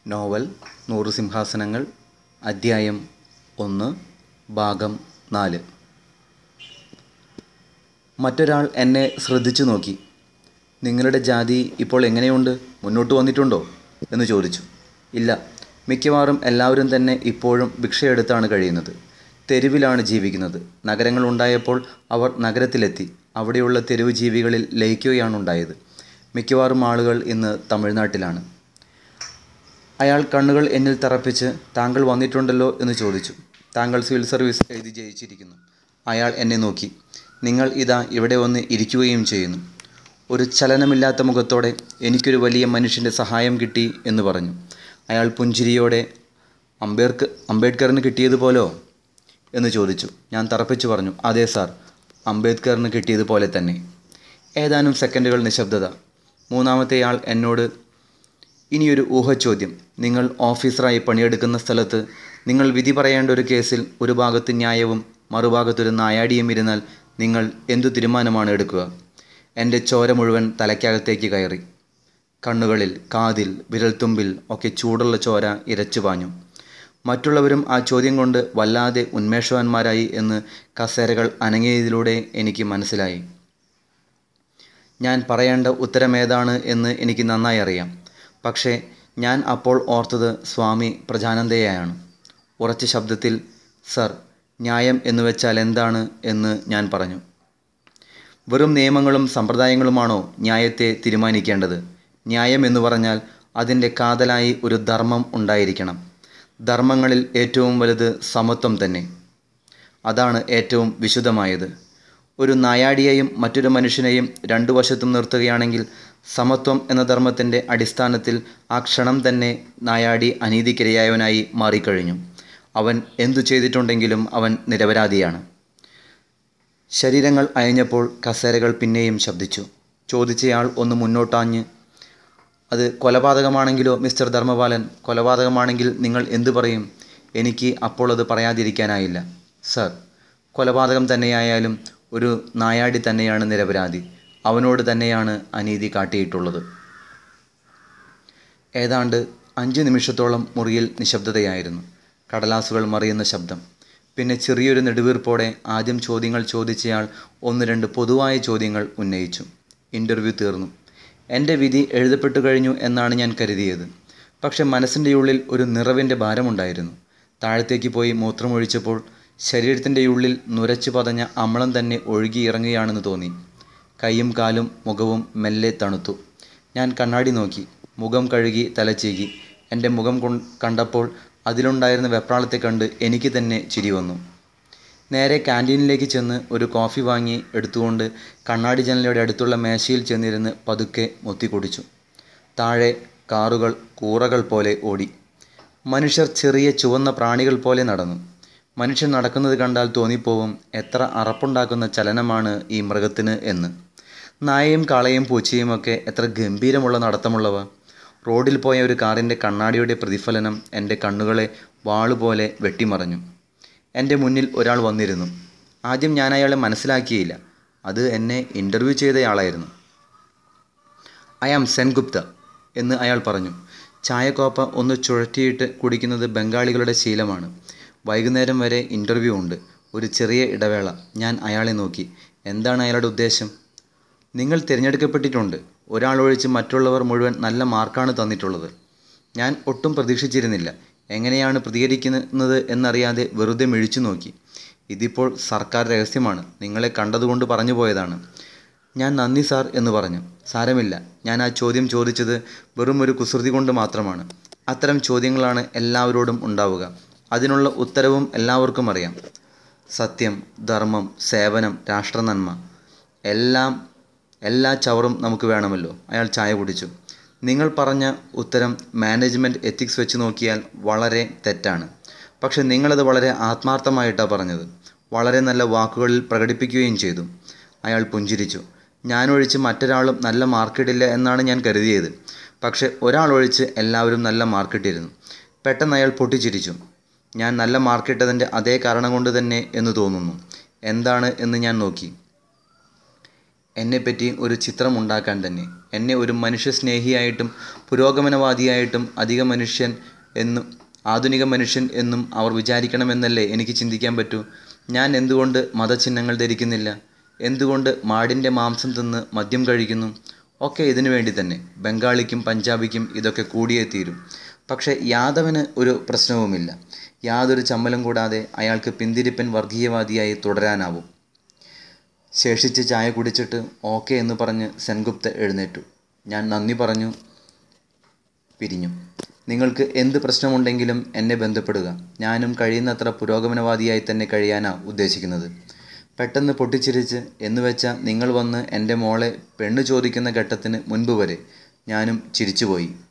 novel നൂറ് സിംഹാസനങ്ങൾ അദ്ധ്യായം ഒന്ന് ഭാഗം നാല് മറ്റൊരാൾ എന്നെ ശ്രദ്ധിച്ചു നോക്കി നിങ്ങളുടെ ജാതി ഇപ്പോൾ എങ്ങനെയുണ്ട് മുന്നോട്ട് വന്നിട്ടുണ്ടോ എന്ന് ചോദിച്ചു ഇല്ല മിക്കവാറും എല്ലാവരും തന്നെ ഇപ്പോഴും ഭിക്ഷയെടുത്താണ് കഴിയുന്നത് തെരുവിലാണ് ജീവിക്കുന്നത് നഗരങ്ങൾ ഉണ്ടായപ്പോൾ അവർ നഗരത്തിലെത്തി അവിടെയുള്ള തെരുവ് ജീവികളിൽ ലയിക്കുകയാണ് ഉണ്ടായത് മിക്കവാറും ആളുകൾ ഇന്ന് തമിഴ്നാട്ടിലാണ് അയാൾ കണ്ണുകൾ എന്നിൽ തറപ്പിച്ച് താങ്കൾ വന്നിട്ടുണ്ടല്ലോ എന്ന് ചോദിച്ചു താങ്കൾ സിവിൽ സർവീസ് എഴുതി ജയിച്ചിരിക്കുന്നു അയാൾ എന്നെ നോക്കി നിങ്ങൾ ഇതാ ഇവിടെ വന്ന് ഇരിക്കുകയും ചെയ്യുന്നു ഒരു ചലനമില്ലാത്ത മുഖത്തോടെ എനിക്കൊരു വലിയ മനുഷ്യൻ്റെ സഹായം കിട്ടി എന്ന് പറഞ്ഞു അയാൾ പുഞ്ചിരിയോടെ അംബേദ്കർ അംബേദ്കറിന് കിട്ടിയതുപോലോ എന്ന് ചോദിച്ചു ഞാൻ തറപ്പിച്ചു പറഞ്ഞു അതെ സാർ അംബേദ്കറിന് കിട്ടിയതുപോലെ തന്നെ ഏതാനും സെക്കൻഡുകൾ നിശബ്ദത മൂന്നാമത്തെയാൾ എന്നോട് ഇനിയൊരു ഊഹച്ചോദ്യം നിങ്ങൾ ഓഫീസറായി പണിയെടുക്കുന്ന സ്ഥലത്ത് നിങ്ങൾ വിധി പറയേണ്ട ഒരു കേസിൽ ഒരു ഭാഗത്ത് ന്യായവും മറുഭാഗത്തൊരു നായാടിയും ഇരുന്നാൽ നിങ്ങൾ എന്തു തീരുമാനമാണ് എടുക്കുക എൻ്റെ ചോര മുഴുവൻ തലയ്ക്കകത്തേക്ക് കയറി കണ്ണുകളിൽ കാതിൽ വിരൽത്തുമ്പിൽ ഒക്കെ ചൂടുള്ള ചോര ഇരച്ചു പാഞ്ഞു മറ്റുള്ളവരും ആ ചോദ്യം കൊണ്ട് വല്ലാതെ ഉന്മേഷവാന്മാരായി എന്ന് കസേരകൾ അനങ്ങിയതിലൂടെ എനിക്ക് മനസ്സിലായി ഞാൻ പറയേണ്ട ഉത്തരമേതാണ് എന്ന് എനിക്ക് നന്നായി അറിയാം പക്ഷേ ഞാൻ അപ്പോൾ ഓർത്തത് സ്വാമി പ്രജാനന്ദയെയാണ് ഉറച്ച ശബ്ദത്തിൽ സർ ന്യായം എന്ന് വെച്ചാൽ എന്താണ് എന്ന് ഞാൻ പറഞ്ഞു വെറും നിയമങ്ങളും സമ്പ്രദായങ്ങളുമാണോ ന്യായത്തെ തീരുമാനിക്കേണ്ടത് ന്യായം എന്ന് പറഞ്ഞാൽ അതിൻ്റെ കാതലായി ഒരു ധർമ്മം ഉണ്ടായിരിക്കണം ധർമ്മങ്ങളിൽ ഏറ്റവും വലുത് സമത്വം തന്നെ അതാണ് ഏറ്റവും വിശുദ്ധമായത് ഒരു നായാടിയെയും മറ്റൊരു മനുഷ്യനെയും രണ്ടു വശത്തും നിർത്തുകയാണെങ്കിൽ സമത്വം എന്ന ധർമ്മത്തിൻ്റെ അടിസ്ഥാനത്തിൽ ആ ക്ഷണം തന്നെ നായാടി അനീതിക്കിരയായവനായി മാറിക്കഴിഞ്ഞു അവൻ എന്തു ചെയ്തിട്ടുണ്ടെങ്കിലും അവൻ നിരപരാധിയാണ് ശരീരങ്ങൾ അയഞ്ഞപ്പോൾ കസേരകൾ പിന്നെയും ശബ്ദിച്ചു ചോദിച്ചയാൾ ഒന്ന് മുന്നോട്ടാഞ്ഞ് അത് കൊലപാതകമാണെങ്കിലോ മിസ്റ്റർ ധർമ്മപാലൻ കൊലപാതകമാണെങ്കിൽ നിങ്ങൾ എന്തു പറയും എനിക്ക് അപ്പോൾ അത് പറയാതിരിക്കാനായില്ല സർ കൊലപാതകം തന്നെയായാലും ഒരു നായാടി തന്നെയാണ് നിരപരാധി അവനോട് തന്നെയാണ് അനീതി കാട്ടിയിട്ടുള്ളത് ഏതാണ്ട് അഞ്ച് നിമിഷത്തോളം മുറിയിൽ നിശബ്ദതയായിരുന്നു കടലാസുകൾ മറിയുന്ന ശബ്ദം പിന്നെ ചെറിയൊരു നെടുവീർപ്പോടെ ആദ്യം ചോദ്യങ്ങൾ ചോദിച്ചയാൾ ഒന്ന് രണ്ട് പൊതുവായ ചോദ്യങ്ങൾ ഉന്നയിച്ചു ഇൻ്റർവ്യൂ തീർന്നു എൻ്റെ വിധി എഴുതപ്പെട്ടു കഴിഞ്ഞു എന്നാണ് ഞാൻ കരുതിയത് പക്ഷെ മനസ്സിൻ്റെ ഉള്ളിൽ ഒരു നിറവിൻ്റെ ഭാരമുണ്ടായിരുന്നു താഴത്തേക്ക് പോയി മൂത്രമൊഴിച്ചപ്പോൾ ശരീരത്തിൻ്റെ ഉള്ളിൽ നുരച്ചു പതഞ്ഞ അമ്ലം തന്നെ ഒഴുകിയിറങ്ങുകയാണെന്ന് തോന്നി കൈയും കാലും മുഖവും മെല്ലെ തണുത്തു ഞാൻ കണ്ണാടി നോക്കി മുഖം കഴുകി തലച്ചീകി എൻ്റെ മുഖം കൊ കണ്ടപ്പോൾ അതിലുണ്ടായിരുന്ന വെപ്രാളത്തെ കണ്ട് എനിക്ക് തന്നെ ചിരി വന്നു നേരെ ക്യാൻറ്റീനിലേക്ക് ചെന്ന് ഒരു കോഫി വാങ്ങി എടുത്തുകൊണ്ട് കണ്ണാടി ജനലയുടെ അടുത്തുള്ള മേശയിൽ ചെന്നിരുന്ന് പതുക്കെ മുത്തി കുടിച്ചു താഴെ കാറുകൾ കൂറകൾ പോലെ ഓടി മനുഷ്യർ ചെറിയ ചുവന്ന പ്രാണികൾ പോലെ നടന്നു മനുഷ്യൻ നടക്കുന്നത് കണ്ടാൽ തോന്നിപ്പോവും എത്ര അറപ്പുണ്ടാക്കുന്ന ചലനമാണ് ഈ മൃഗത്തിന് എന്ന് നായയും കാളയും പൂച്ചയും ഒക്കെ എത്ര ഗംഭീരമുള്ള നടത്തമുള്ളവ റോഡിൽ പോയ ഒരു കാറിൻ്റെ കണ്ണാടിയുടെ പ്രതിഫലനം എൻ്റെ കണ്ണുകളെ വാളുപോലെ വെട്ടിമറഞ്ഞു എൻ്റെ മുന്നിൽ ഒരാൾ വന്നിരുന്നു ആദ്യം ഞാൻ അയാളെ മനസ്സിലാക്കിയില്ല അത് എന്നെ ഇൻ്റർവ്യൂ ചെയ്തയാളായിരുന്നു ഐ ആം സെൻഗുപ്ത എന്ന് അയാൾ പറഞ്ഞു ചായക്കോപ്പ ഒന്ന് ചുഴറ്റിയിട്ട് കുടിക്കുന്നത് ബംഗാളികളുടെ ശീലമാണ് വൈകുന്നേരം വരെ ഇൻ്റർവ്യൂ ഉണ്ട് ഒരു ചെറിയ ഇടവേള ഞാൻ അയാളെ നോക്കി എന്താണ് അയാളുടെ ഉദ്ദേശം നിങ്ങൾ തിരഞ്ഞെടുക്കപ്പെട്ടിട്ടുണ്ട് ഒരാളൊഴിച്ച് മറ്റുള്ളവർ മുഴുവൻ നല്ല മാർക്കാണ് തന്നിട്ടുള്ളത് ഞാൻ ഒട്ടും പ്രതീക്ഷിച്ചിരുന്നില്ല എങ്ങനെയാണ് പ്രതികരിക്കുന്നത് എന്നറിയാതെ വെറുതെ മിഴിച്ചു നോക്കി ഇതിപ്പോൾ സർക്കാർ രഹസ്യമാണ് നിങ്ങളെ കണ്ടതുകൊണ്ട് പറഞ്ഞു പോയതാണ് ഞാൻ നന്ദി സാർ എന്ന് പറഞ്ഞു സാരമില്ല ഞാൻ ആ ചോദ്യം ചോദിച്ചത് വെറും ഒരു കുസൃതി കൊണ്ട് മാത്രമാണ് അത്തരം ചോദ്യങ്ങളാണ് എല്ലാവരോടും ഉണ്ടാവുക അതിനുള്ള ഉത്തരവും എല്ലാവർക്കും അറിയാം സത്യം ധർമ്മം സേവനം രാഷ്ട്രനന്മ എല്ലാം എല്ലാ ചവറും നമുക്ക് വേണമല്ലോ അയാൾ ചായ കുടിച്ചു നിങ്ങൾ പറഞ്ഞ ഉത്തരം മാനേജ്മെൻറ്റ് എത്തിക്സ് വെച്ച് നോക്കിയാൽ വളരെ തെറ്റാണ് പക്ഷെ നിങ്ങളത് വളരെ ആത്മാർത്ഥമായിട്ടാണ് പറഞ്ഞത് വളരെ നല്ല വാക്കുകളിൽ പ്രകടിപ്പിക്കുകയും ചെയ്തു അയാൾ പുഞ്ചിരിച്ചു ഞാനൊഴിച്ച് മറ്റൊരാളും നല്ല മാർക്കിടില്ല എന്നാണ് ഞാൻ കരുതിയത് പക്ഷെ ഒരാളൊഴിച്ച് എല്ലാവരും നല്ല മാർക്കിട്ടിരുന്നു പെട്ടെന്ന് അയാൾ പൊട്ടിച്ചിരിച്ചു ഞാൻ നല്ല മാർക്കിട്ടതിൻ്റെ അതേ കാരണം കൊണ്ട് തന്നെ എന്ന് തോന്നുന്നു എന്താണ് എന്ന് ഞാൻ നോക്കി എന്നെപ്പറ്റി ഒരു ചിത്രം ഉണ്ടാക്കാൻ തന്നെ എന്നെ ഒരു മനുഷ്യസ്നേഹിയായിട്ടും പുരോഗമനവാദിയായിട്ടും അധിക മനുഷ്യൻ എന്നും ആധുനിക മനുഷ്യൻ എന്നും അവർ വിചാരിക്കണമെന്നല്ലേ എനിക്ക് ചിന്തിക്കാൻ പറ്റൂ ഞാൻ എന്തുകൊണ്ട് മതചിഹ്നങ്ങൾ ധരിക്കുന്നില്ല എന്തുകൊണ്ട് മാടിൻ്റെ മാംസം തിന്ന് മദ്യം കഴിക്കുന്നു ഒക്കെ ഇതിനു വേണ്ടി തന്നെ ബംഗാളിക്കും പഞ്ചാബിക്കും ഇതൊക്കെ കൂടിയേ തീരും പക്ഷേ യാദവന് ഒരു പ്രശ്നവുമില്ല യാതൊരു ചമ്മലും കൂടാതെ അയാൾക്ക് പിന്തിരിപ്പൻ വർഗീയവാദിയായി തുടരാനാവും ശേഷിച്ച് ചായ കുടിച്ചിട്ട് ഓക്കെ എന്ന് പറഞ്ഞ് സെൻഗുപ്ത എഴുന്നേറ്റു ഞാൻ നന്ദി പറഞ്ഞു പിരിഞ്ഞു നിങ്ങൾക്ക് എന്ത് പ്രശ്നമുണ്ടെങ്കിലും എന്നെ ബന്ധപ്പെടുക ഞാനും കഴിയുന്നത്ര പുരോഗമനവാദിയായി തന്നെ കഴിയാനാ ഉദ്ദേശിക്കുന്നത് പെട്ടെന്ന് പൊട്ടിച്ചിരിച്ച് എന്ന് വെച്ചാൽ നിങ്ങൾ വന്ന് എൻ്റെ മോളെ പെണ്ണ് ചോദിക്കുന്ന ഘട്ടത്തിന് മുൻപ് വരെ ഞാനും ചിരിച്ചുപോയി